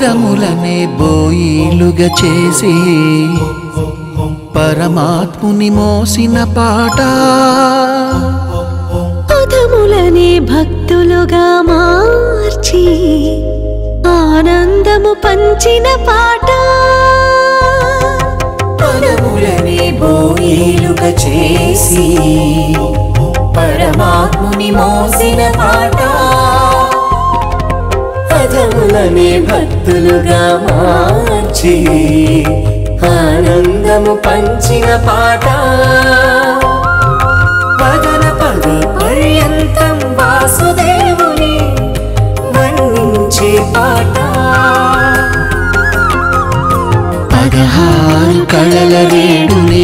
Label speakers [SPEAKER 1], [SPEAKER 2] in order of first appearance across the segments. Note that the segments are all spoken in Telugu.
[SPEAKER 1] పదములనే బోయిలుగా చేసి పరమాత్ముని మోసిన పాట
[SPEAKER 2] పదములనే భక్తులుగా మార్చి ఆనందము పంచిన పాట
[SPEAKER 3] పదములనే బోయిలుగా చేసి పరమాత్ముని మోసిన పాట పదములనే భక్తులుగా మార్చి ఆనందము పంచిన పాట పదన పద పర్యంతం వాసుదేవుని వర్ణించే పాట
[SPEAKER 1] పదహారు కళల రేడుని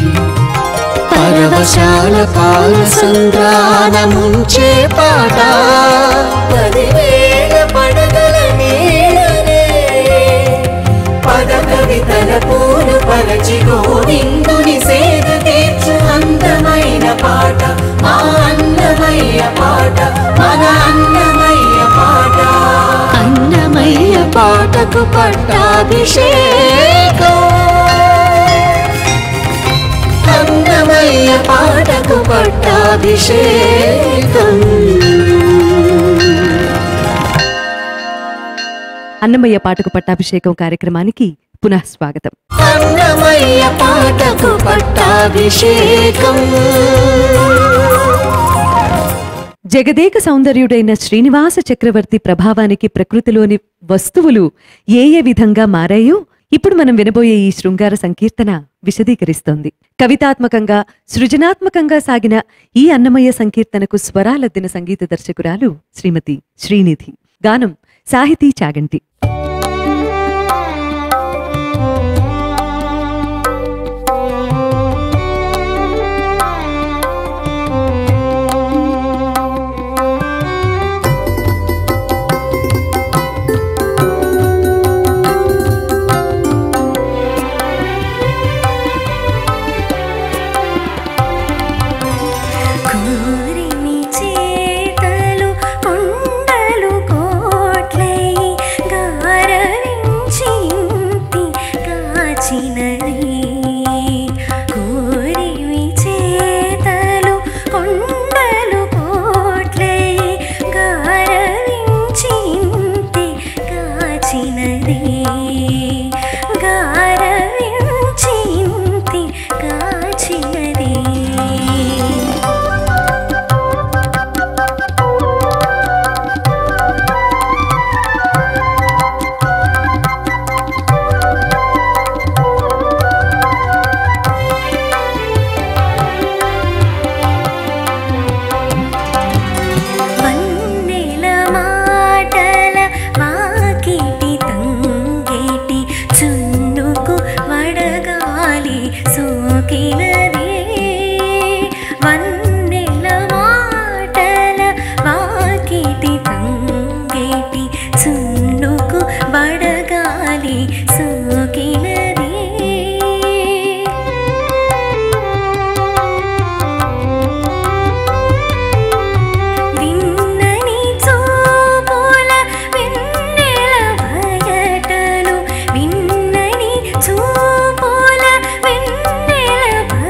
[SPEAKER 1] పరవశాల పాల సంద్రాన ముంచే పాట
[SPEAKER 3] పదివేల పడగల నీడనే పద కవితల పూలు పరచి గోవిందుని సేద తీర్చు అందమైన పాట మా అన్నమయ్య పాట మన అన్నమయ్య పాట
[SPEAKER 2] అన్నమయ్య పాటకు పట్టాభిషేకం
[SPEAKER 3] అన్నమయ్య పాటకు పట్టాభిషేకం
[SPEAKER 4] అన్నమయ్య పాటకు పట్టాభిషేకం కార్యక్రమానికి పునః స్వాగతం
[SPEAKER 3] అన్నమయ్య పాటకు పట్టాభిషేకం
[SPEAKER 4] జగదేక సౌందర్యుడైన శ్రీనివాస చక్రవర్తి ప్రభావానికి ప్రకృతిలోని వస్తువులు ఏ ఏ విధంగా మారాయో ఇప్పుడు మనం వినబోయే ఈ శృంగార సంకీర్తన విశదీకరిస్తోంది కవితాత్మకంగా సృజనాత్మకంగా సాగిన ఈ అన్నమయ్య సంకీర్తనకు స్వరాలద్దిన సంగీత దర్శకురాలు శ్రీమతి శ్రీనిధి గానం సాహితీ చాగంటి
[SPEAKER 5] కోరిమి చేతలు కొండలు కోట్లై గారవించి ఇంటి కాచినది కోరిమి చేతలు కొండలు కోట్లై గారవించి ఇంటి కాచినది గారవించి ఇంటి కాచినది వన్నెల మాటల వాకిటి తంగేటి చున్నుకు వడగాలి సోకినది వన్నెల మాటల వాకిటి తంగేటి చున్నుకు వడగాలి సోకినది విన్నని చూపుల వెన్నెల బయటలు విన్నని చూపుల వెన్నెల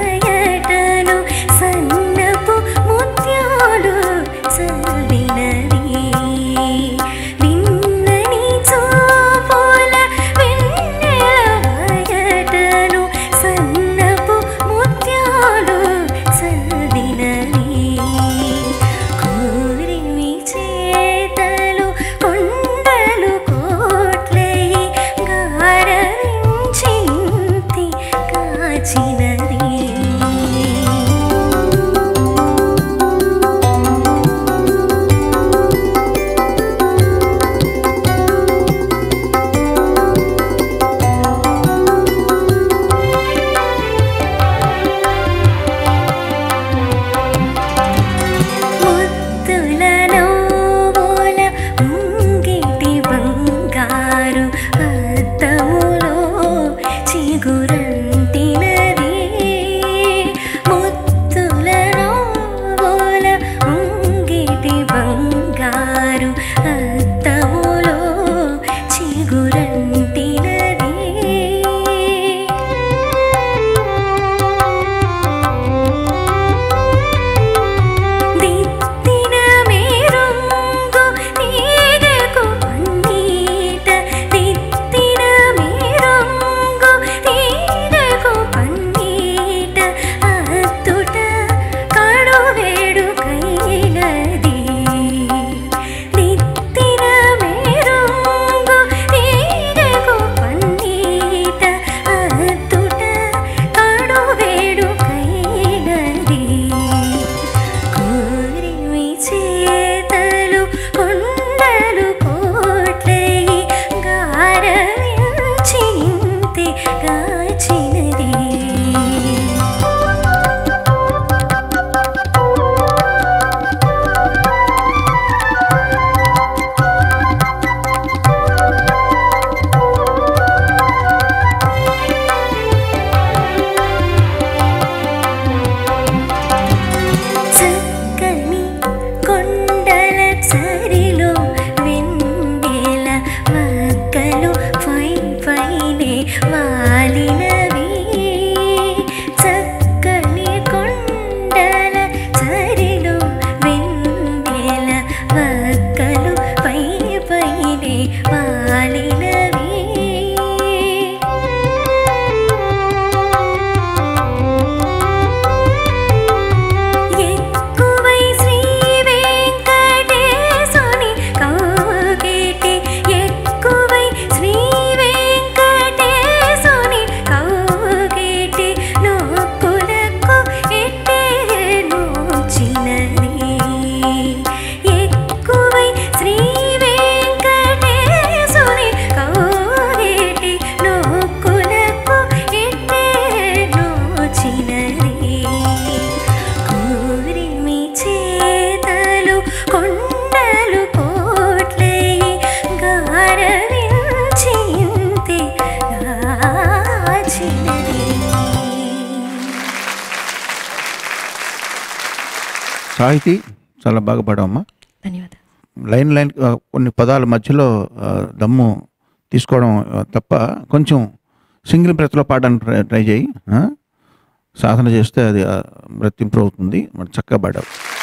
[SPEAKER 6] సాహితీ చాలా బాగా పాడావమ్మా
[SPEAKER 5] ధన్యవాదాలు
[SPEAKER 6] లైన్ లైన్ ఆ, కొన్ని పదాల మధ్యలో ఆ, దమ్ము తీసుకోవడం ఆ, తప్ప కొంచెం సింగిల్ బ్రెత్లో పాడడానికి ట్రై ట్రై చేయి ఆ? సాధన చేస్తే అది బ్రెత్ ఇంప్రూవ్ అవుతుంది మరి చక్కగా పాడావు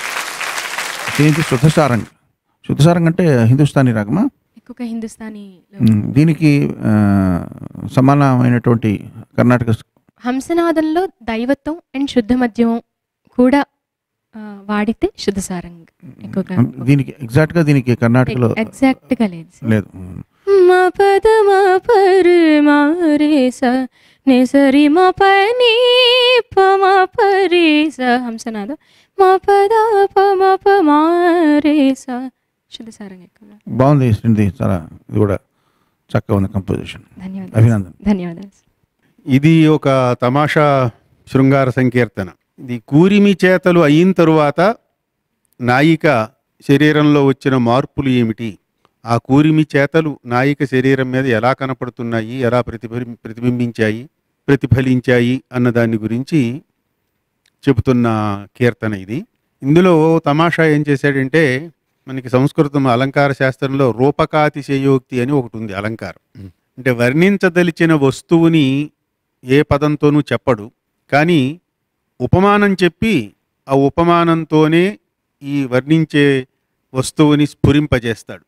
[SPEAKER 6] దీనికి శుద్ధసారంగ్ శుద్ధసారంగ్ అంటే హిందుస్థానీ రాగమా
[SPEAKER 7] ఎక్కువగా హిందుస్థానీ
[SPEAKER 6] ఉమ్, దీనికి ఆ, సమానమైనటువంటి కర్ణాటక స్-
[SPEAKER 7] హంసనాదంలో దైవత్వం అండ్ శుద్ధ మద్యం కూడా ఆ, వాడితే శుద్ధ సారంగ్ ఎక్కువగా
[SPEAKER 6] దీనికి ఎగ్జాక్ట్గా దీనికి కర్ణాటకలో
[SPEAKER 7] ఎగ్జాక్ట్ గా లేదు
[SPEAKER 6] లేదు ఉమ్.
[SPEAKER 7] మా పద మా పరి మా రే స నే సరి మా పని ప మా పరి స హంసనాదం మా పద ప మా ప మా రే స శుద్ధ సారంగ్ ఎక్కువగా
[SPEAKER 6] బాగుంది శ్రీనిధి చాలా ఇది కూడా చక్కగా ఉంది కంపోజిషన్
[SPEAKER 7] ధన్యవాదాలు
[SPEAKER 6] అభినందన
[SPEAKER 7] ధన్యవాదాలు
[SPEAKER 8] ఇది ఒక తమాషా శృంగార సంకీర్తన ఇది కూరిమి చేతలు అయిన తరువాత నాయిక శరీరంలో వచ్చిన మార్పులు ఏమిటి ఆ కూరిమి చేతలు నాయిక శరీరం మీద ఎలా కనపడుతున్నాయి ఎలా ప్రతిఫలి ప్రతిబింబించాయి ప్రతిఫలించాయి అన్న దాని గురించి చెబుతున్న కీర్తన ఇది ఇందులో తమాషా ఏం చేశాడంటే మనకి సంస్కృతం అలంకార శాస్త్రంలో రూపకాతిశయోక్తి అని ఒకటి ఉంది అలంకారం అంటే వర్ణించదలిచిన వస్తువుని ఏ పదంతోనూ చెప్పడు కానీ ఉపమానం చెప్పి ఆ ఉపమానంతోనే ఈ వర్ణించే వస్తువుని స్ఫురింపజేస్తాడు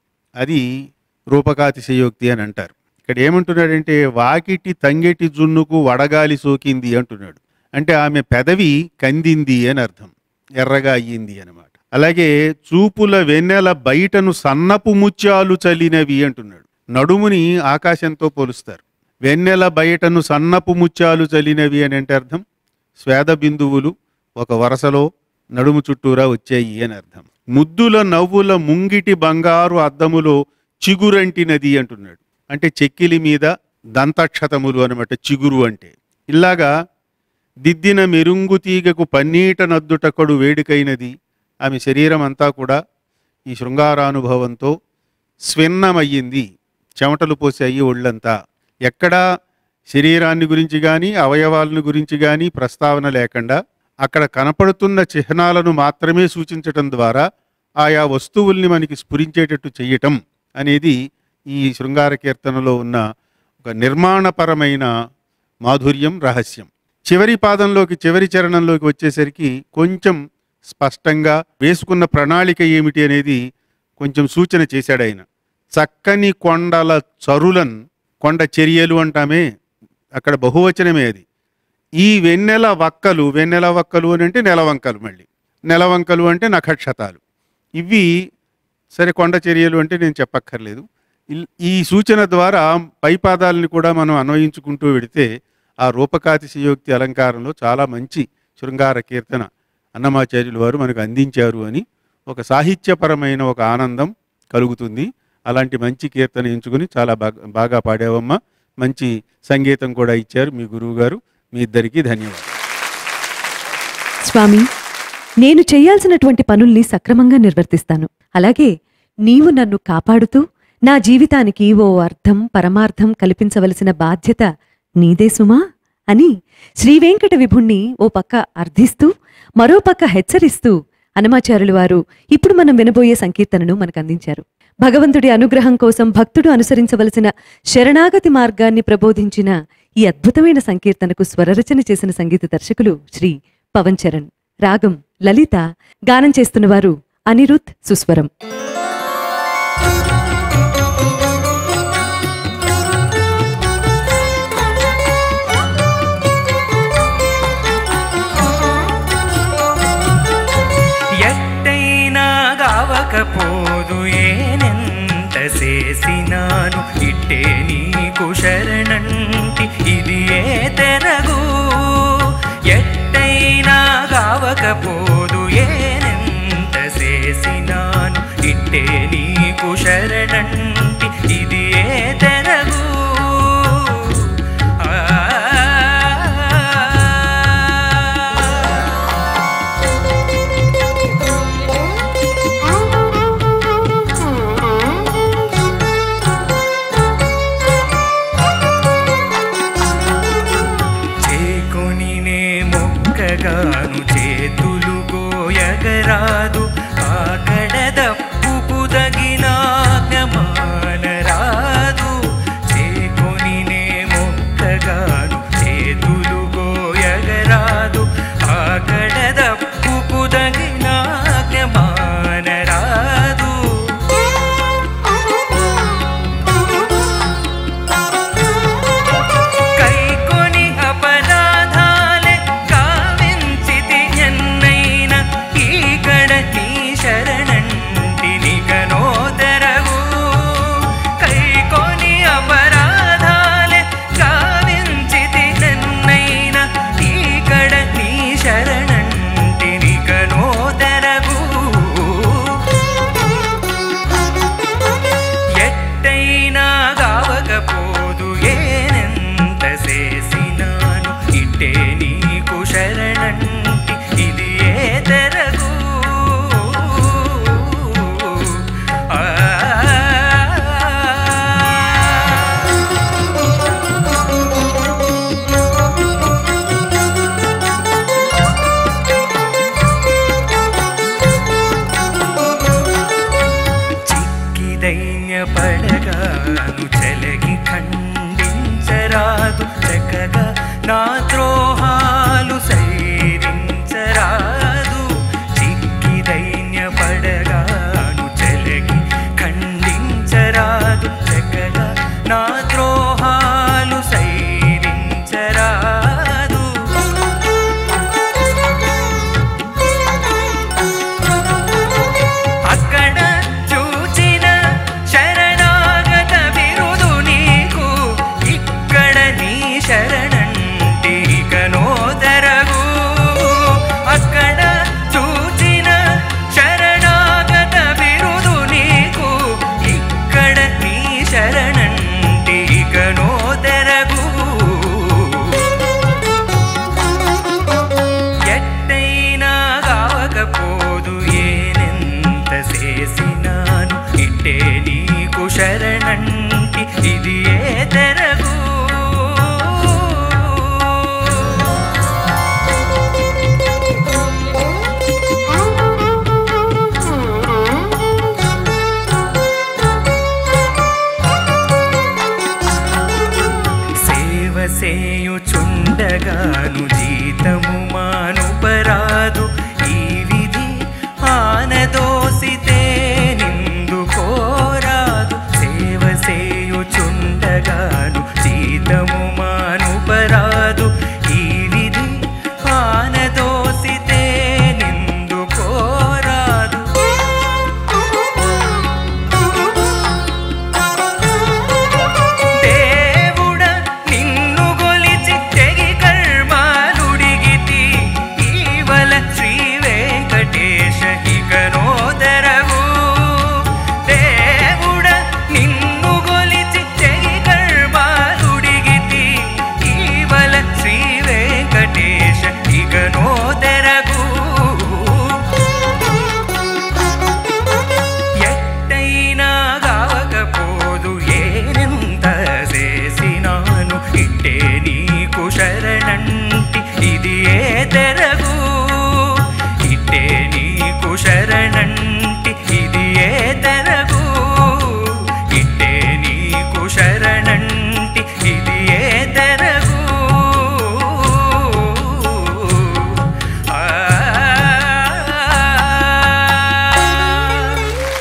[SPEAKER 8] అది రూపకాతిశయోక్తి అని అంటారు ఇక్కడ ఏమంటున్నాడంటే వాకిటి తంగెటి జున్నుకు వడగాలి సోకింది అంటున్నాడు అంటే ఆమె పెదవి కందింది అని అర్థం ఎర్రగా అయ్యింది అనమాట అలాగే చూపుల వెన్నెల బయటను సన్నపు ముత్యాలు చల్లినవి అంటున్నాడు నడుముని ఆకాశంతో పోలుస్తారు వెన్నెల బయటను సన్నపు ముత్యాలు చల్లినవి అని అంటే అర్థం స్వేద బిందువులు ఒక వరసలో నడుము చుట్టూరా వచ్చాయి అని అర్థం ముద్దుల నవ్వుల ముంగిటి బంగారు అద్దములో చిగురంటినది అంటున్నాడు అంటే చెక్కిలి మీద దంతక్షతములు అనమాట చిగురు అంటే ఇలాగా దిద్దిన మెరుంగు తీగకు పన్నీట నద్దుటకడు వేడికైనది ఆమె శరీరం అంతా కూడా ఈ శృంగారానుభవంతో స్విన్నమయ్యింది చెమటలు పోసాయి ఒళ్ళంతా ఎక్కడా శరీరాన్ని గురించి కానీ అవయవాలను గురించి కానీ ప్రస్తావన లేకుండా అక్కడ కనపడుతున్న చిహ్నాలను మాత్రమే సూచించటం ద్వారా ఆయా వస్తువుల్ని మనకి స్ఫురించేటట్టు చేయటం అనేది ఈ శృంగార కీర్తనలో ఉన్న ఒక నిర్మాణపరమైన మాధుర్యం రహస్యం చివరి పాదంలోకి చివరి చరణంలోకి వచ్చేసరికి కొంచెం స్పష్టంగా వేసుకున్న ప్రణాళిక ఏమిటి అనేది కొంచెం సూచన చేశాడు ఆయన చక్కని కొండల చరులన్ కొండ చర్యలు అంటామే అక్కడ బహువచనమే అది ఈ వెన్నెల వక్కలు వెన్నెల వక్కలు అని అంటే నెలవంకలు మళ్ళీ నెలవంకలు అంటే నక్షతాలు ఇవి సరే కొండ చర్యలు అంటే నేను చెప్పక్కర్లేదు ఇల్- ఈ సూచన ద్వారా పైపాదాలని కూడా మనం అన్వయించుకుంటూ వెడితే ఆ రూపకాతిశయోక్తి అలంకారంలో చాలా మంచి శృంగార కీర్తన అన్నమాచార్యులు వారు మనకు అందించారు అని ఒక సాహిత్యపరమైన ఒక ఆనందం కలుగుతుంది అలాంటి మంచి కీర్తన ఎంచుకుని చాలా బాగా బాగా పాడావమ్మా మంచి సంగీతం కూడా ఇచ్చారు మీ గురువు గారు మీ ఇద్దరికీ ధన్యవాదాలు
[SPEAKER 4] స్వామి నేను చేయాల్సినటువంటి పనుల్ని సక్రమంగా నిర్వర్తిస్తాను అలాగే నీవు నన్ను కాపాడుతూ నా జీవితానికి ఓ అర్థం పరమార్థం కల్పించవలసిన బాధ్యత నీదే సుమా అని శ్రీవేంకట విభుణ్ణి ఓ పక్క అర్థిస్తూ మరో పక్క హెచ్చరిస్తూ అనమాచారులు వారు ఇప్పుడు మనం వినబోయే సంకీర్తనను మనకు అందించారు భగవంతుడి అనుగ్రహం కోసం భక్తుడు అనుసరించవలసిన శరణాగతి మార్గాన్ని ప్రబోధించిన ఈ అద్భుతమైన సంకీర్తనకు స్వరరచన చేసిన సంగీత దర్శకులు శ్రీ పవన్ చరణ్ రాగం లలిత గానం చేస్తున్నవారు అనిరుద్ సుస్వరం
[SPEAKER 9] ఎట్టైనా గావకపోదు ఏనెంత చేసినాను ఇట్టే నీకు శరణంటి ఇది ఏ తెరగు ఎట్టైనా గావకపోదు ఏనెంత చేసినాను ఇట్టే నీకు శరణంటి ఇది ఏ తెరగు ఆ చేకొని నే మొక్కగాను చేతులు గోయగ ఎగరాదు ఆకడ దప్పుకు తగిన జ్ఞమానరాదు చేకొనినే మొక్కగాను చేతులు గోయగరాదు ఆకడ దప్పుకు తగిన జ్ఞమానరాదు కైకొని అపరాధాలే కావించితి ఎన్నైన ఈకడ నీ శరణంటి నిగనోదరవు కైకొని అపరాధాలే కావించితి ఎన్నైన ఈకడ నీ శరణంటి నిగనోదరవు ఎట్టైనా గావకపోదు ఏనెంత చేసినాను ఇట్టే నీకు శరణంటి ఇది ఏ తెరగు ఆ చిక్కి దైన్య పడగాను చెలగి ఖండించరాదు చక్కగా నా ద్రోహాలు సైరించరాదు చిక్కి దైన్య పడగాను చెలగి ఖండించరాదు చక్కగా నా ద్రోహాలు సైరించరాదు అక్కడ చూచిన శరణాగత విరుదు నీకు ఇక్కడ నీ శరణంటి కనోదరగు అక్కడ చూచిన శరణాగత విరుదు నీకు ఇక్కడ నీ శరణంటి కనోదరగు ఎట్టైనా కావకపోదు ఏనెంత చేసినాను ఇట్టే నీకు శరణంటి ఇది ఏ తెరగు సేవ సేయుచుండగాను జీతము మానుపరాదు ఈ విధి ఆనదోసితే నిందు కోరాదు సేవ సేయుచుండగాను జీతము మానుపరాదు ఈ విధి ఆనదోసితే నిందు కోరాదు దేవుడ నిన్ను గొలిచి తెగి కర్మాలుడిగితి ఈవల శ్రీ వెంకటేశ ఇకనోదరవు దేవుడ నిన్ను గొలిచి తెగి కర్మాలుడిగితి ఈవల శ్రీ వెంకటేశ ఇకనోదరవు ఎట్టైనా కావకపోదు ఏనెంత చేసినాను ఇట్టే నీకు శరణంటి ఇది ఏ తెరగు ఇట్టే నీకు శరణంటి ఇది ఏ తెరగు ఇట్టే నీకు శరణంటి ఇది ఏ తెరగు ఆ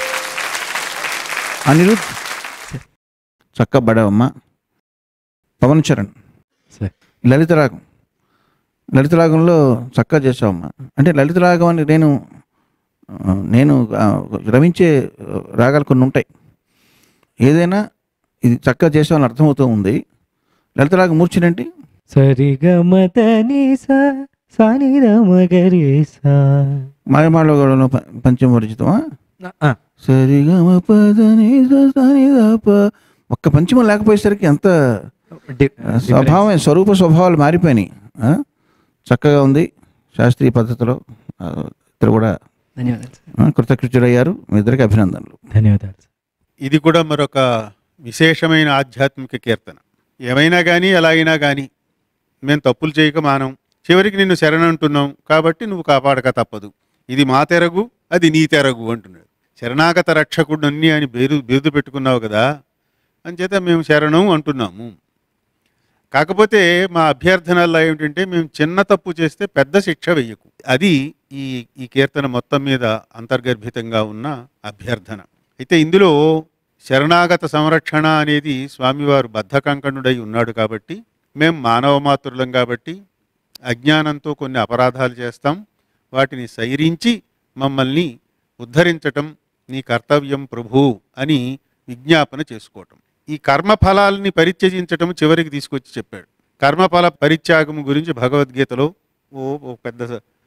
[SPEAKER 6] అనిరుద్ చక్క బడవమ్మ పవన్ చరణ్
[SPEAKER 10] సార్.
[SPEAKER 6] లలిత రాగం లలిత రాగంలో చక్కగా చేసావమ్మా అంటే లలిత రాగం అని నేను ఆ, నేను ఆ, రమించే ఆ, రాగాలు కొన్ని ఉంటాయి ఏదైనా ఇది చక్కగా చేసామని అర్థమవుతూ ఉంది లలిత రాగం మూర్చినంటి
[SPEAKER 10] సరిగమతని సాని రమగరి సా
[SPEAKER 6] మాయమాళగడంలో పంచమ పరిచితమా
[SPEAKER 10] ఆ,
[SPEAKER 6] సరిగమ పదని సని దాప ఒక్క పంచమం లేకపోయేసరికి ఎంత
[SPEAKER 10] డి-
[SPEAKER 6] ఆ, స్వభావం స్వరూప స్వభావాలు మారిపోయినాయి ఆ? చక్కగా ఉంది శాస్త్రీయ పద్ధతిలో ఆ, ఇద్దరు కూడా
[SPEAKER 10] ధన్యవాదాలు సార్
[SPEAKER 6] ఆ, కృతకృత్యుడయ్యారు మీ ఇద్దరికి అభినందనలు
[SPEAKER 10] ధన్యవాదాలు సార్
[SPEAKER 8] ఇది కూడా మరొక విశేషమైన ఆధ్యాత్మిక కీర్తన ఏమైనా కానీ ఎలాగైనా కానీ మేము తప్పులు చేయక మానం చివరికి నిన్ను శరణంటున్నాం కాబట్టి నువ్వు కాపాడక తప్పదు ఇది మా తెరగు అది నీ తెరగు అంటున్నాడు శరణాగత రక్షకుడిని అని బిరు బిరుదు పెట్టుకున్నావు కదా అంచేత మేము శరణం అంటున్నాము కాకపోతే మా అభ్యర్థనల్లో ఏమిటంటే మేము చిన్న తప్పు చేస్తే పెద్ద శిక్ష వెయ్యకు అది ఈ ఈ కీర్తన మొత్తం మీద అంతర్గర్భితంగా ఉన్న అభ్యర్థన అయితే ఇందులో శరణాగత సంరక్షణ అనేది స్వామివారు బద్ధకంకణుడై ఉన్నాడు కాబట్టి మేము మానవ మాతృలం కాబట్టి అజ్ఞానంతో కొన్ని అపరాధాలు చేస్తాం వాటిని సైరించి మమ్మల్ని ఉద్ధరించటం నీ కర్తవ్యం ప్రభు అని విజ్ఞాపన చేసుకోవటం ఈ కర్మఫలాల్ని పరిత్యజించటం చివరికి తీసుకొచ్చి చెప్పాడు కర్మఫల పరిత్యాగము గురించి భగవద్గీతలో ఓ ఓ పెద్ద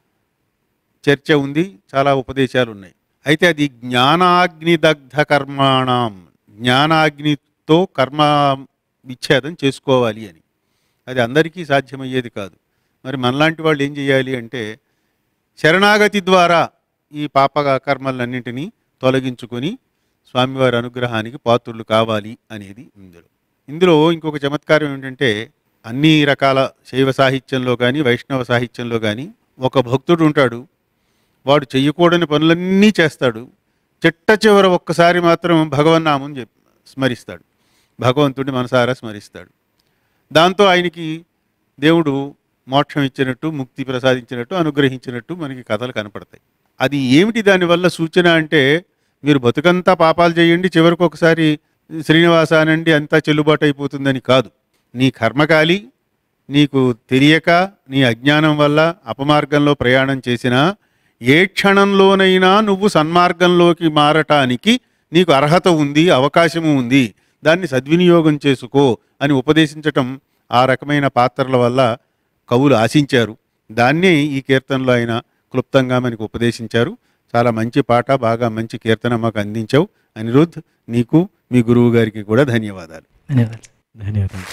[SPEAKER 8] చర్చ ఉంది చాలా ఉపదేశాలు ఉన్నాయి అయితే అది జ్ఞానాగ్నిదగ్ధ కర్మాణం జ్ఞానాగ్నితో కర్మ విచ్ఛేదం చేసుకోవాలి అని అది అందరికీ సాధ్యమయ్యేది కాదు మరి మనలాంటి వాళ్ళు ఏం చేయాలి అంటే శరణాగతి ద్వారా ఈ పాప కర్మలన్నింటినీ తొలగించుకొని స్వామివారి అనుగ్రహానికి పాత్రులు కావాలి అనేది ఇందులో ఇందులో ఇంకొక చమత్కారం ఏంటంటే అన్ని రకాల శైవ సాహిత్యంలో కానీ వైష్ణవ సాహిత్యంలో కానీ ఒక భక్తుడు ఉంటాడు వాడు చెయ్యకూడని పనులన్నీ చేస్తాడు చిట్ట చివర ఒక్కసారి మాత్రం భగవన్నామం చెప్ స్మరిస్తాడు భగవంతుడిని మనసారా స్మరిస్తాడు దాంతో ఆయనకి దేవుడు మోక్షం ఇచ్చినట్టు ముక్తి ప్రసాదించినట్టు అనుగ్రహించినట్టు మనకి కథలు కనపడతాయి అది ఏమిటి దానివల్ల సూచన అంటే మీరు బతుకంతా పాపాలు చేయండి చివరికి ఒకసారి శ్రీనివాస అనండి అంతా చెల్లుబాటు అయిపోతుందని కాదు నీ కర్మకాలి నీకు తెలియక నీ అజ్ఞానం వల్ల అపమార్గంలో ప్రయాణం చేసినా ఏ క్షణంలోనైనా నువ్వు సన్మార్గంలోకి మారటానికి నీకు అర్హత ఉంది అవకాశము ఉంది దాన్ని సద్వినియోగం చేసుకో అని ఉపదేశించటం ఆ రకమైన పాత్రల వల్ల కవులు ఆశించారు దాన్నే ఈ కీర్తనలో ఆయన క్లుప్తంగా మనకు ఉపదేశించారు చాలా మంచి పాట బాగా మంచి కీర్తన మాకు అందించావు అనిరుద్ధ్ నీకు మీ గురువు గారికి కూడా ధన్యవాదాలు
[SPEAKER 10] ధన్యవాదాలు ధన్యవాదాలు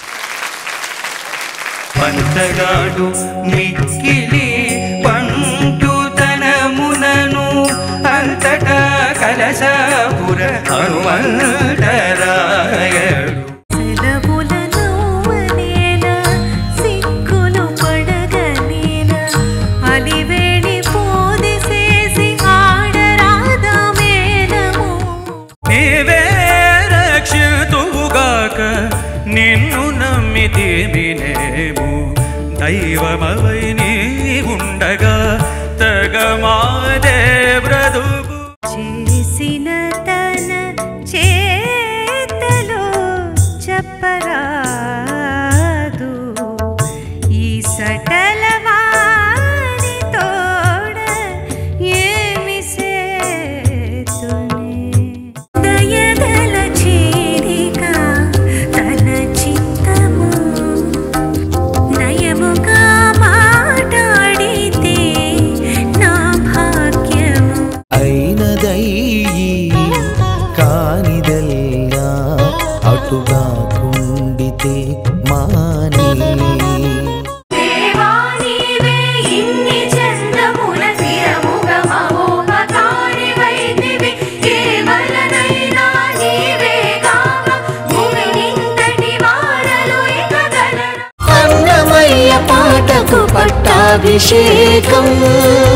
[SPEAKER 9] పంతగాడు మిక్కిలి పంటుతనమునను అంతటా కలశాపుర హనుమంతరాయడు
[SPEAKER 5] సెలవుల నవ్వనేల సిక్కులు పడగనేల అలివేణి పోదిసేసి ఆడరాదా మేళము
[SPEAKER 9] నీవే రక్షితువుగాక నిన్ను నమ్మితేమినేము దైవమవై నీ ఉండగా తగమాదే బ్రతుకు
[SPEAKER 5] చేసిన తన చేతలో చెప్పరాదు ఈ సటల వారి తోడ ఏమి సేతునే దయగల చీరిక తన చిత్తము నయముగా మాట్లాడితే నా భాగ్యము
[SPEAKER 1] అయినదయ్యి కానిదెల్లా అటుగా కుండితే మాని
[SPEAKER 5] దేవా నీవే ఇన్ని చందముల స్థిరముగ మహోపకారివైతివి కేవలనైనా నీవే కాక భూమి నింతటి వారలు ఇక గలరా
[SPEAKER 3] అన్నమయ్య పాటకు పట్టాభిషేకం